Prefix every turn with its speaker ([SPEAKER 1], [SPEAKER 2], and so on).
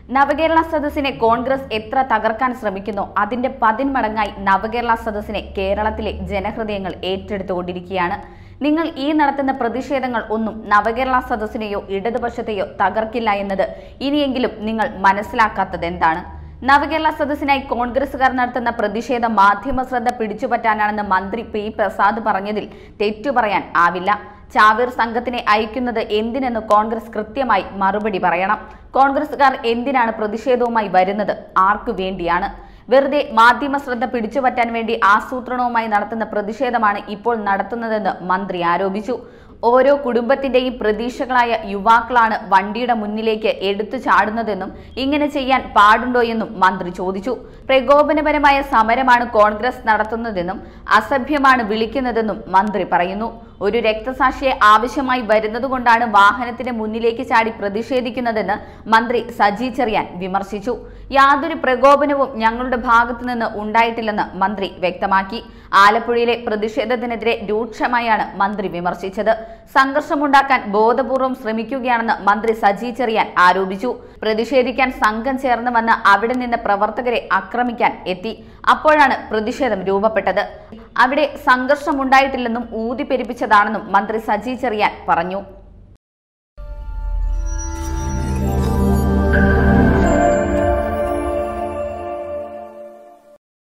[SPEAKER 1] നവകേരള സദസ്സിനെ കോൺഗ്രസ് എത്ര തകർക്കാൻ ശ്രമിക്കുന്നോ അതിന്റെ പതിന്മടങ്ങായി നവകേരള സദസ്സിനെ കേരളത്തിലെ ജനഹൃദയങ്ങൾ ഏറ്റെടുത്തുകൊണ്ടിരിക്കുകയാണ് നിങ്ങൾ ഈ നടത്തുന്ന പ്രതിഷേധങ്ങൾ ഒന്നും നവകേരള സദസ്സിനെയോ ഇടതുപക്ഷത്തെയോ തകർക്കില്ല എന്നത് ഇനിയെങ്കിലും നിങ്ങൾ മനസ്സിലാക്കാത്തത് എന്താണ് നവകേരള സദസ്സിനായി കോൺഗ്രസുകാർ നടത്തുന്ന പ്രതിഷേധം മാധ്യമ ശ്രദ്ധ പിടിച്ചുപറ്റാനാണെന്ന് മന്ത്രി പി പ്രസാദ് പറഞ്ഞതിൽ തെറ്റു പറയാൻ ആവില്ല ചാവേർ സംഘത്തിനെ അയക്കുന്നത് എന്തിനെന്ന് കോൺഗ്രസ് കൃത്യമായി മറുപടി പറയണം കോൺഗ്രസുകാർ എന്തിനാണ് പ്രതിഷേധവുമായി വരുന്നത് ആർക്കു വേണ്ടിയാണ് വെറുതെ മാധ്യമ ശ്രദ്ധ പിടിച്ചുപറ്റാൻ വേണ്ടി ആസൂത്രണവുമായി നടത്തുന്ന പ്രതിഷേധമാണ് ഇപ്പോൾ നടത്തുന്നതെന്ന് മന്ത്രി ആരോപിച്ചു ഓരോ കുടുംബത്തിന്റെയും പ്രതീക്ഷകളായ യുവാക്കളാണ് വണ്ടിയുടെ മുന്നിലേക്ക് എടുത്തു ചാടുന്നതെന്നും ഇങ്ങനെ ചെയ്യാൻ പാടുണ്ടോ എന്നും മന്ത്രി ചോദിച്ചു പ്രകോപനപരമായ സമരമാണ് കോൺഗ്രസ് നടത്തുന്നതെന്നും അസഭ്യമാണ് വിളിക്കുന്നതെന്നും മന്ത്രി പറയുന്നു ഒരു രക്തസാക്ഷിയെ ആവശ്യമായി വരുന്നതുകൊണ്ടാണ് വാഹനത്തിന്റെ മുന്നിലേക്ക് ചാടി പ്രതിഷേധിക്കുന്നതെന്ന് മന്ത്രി സജി ചെറിയാൻ വിമർശിച്ചു യാതൊരു പ്രകോപനവും ഞങ്ങളുടെ ഭാഗത്തു നിന്ന് ഉണ്ടായിട്ടില്ലെന്ന് മന്ത്രി വ്യക്തമാക്കി ആലപ്പുഴയിലെ പ്രതിഷേധത്തിനെതിരെ രൂക്ഷമായാണ് മന്ത്രി വിമർശിച്ചത് സംഘർഷമുണ്ടാക്കാൻ ബോധപൂർവം ശ്രമിക്കുകയാണെന്ന് മന്ത്രി സജി ചെറിയാൻ ആരോപിച്ചു പ്രതിഷേധിക്കാൻ സംഘം ചേർന്ന് വന്ന് അവിടെ നിന്ന് പ്രവർത്തകരെ ആക്രമിക്കാൻ എത്തി അപ്പോഴാണ് പ്രതിഷേധം രൂപപ്പെട്ടത് അവിടെ സംഘർഷമുണ്ടായിട്ടില്ലെന്നും ഊതിപ്പെരിപ്പിച്ചതാണെന്നും മന്ത്രി സജി ചെറിയാൻ പറഞ്ഞു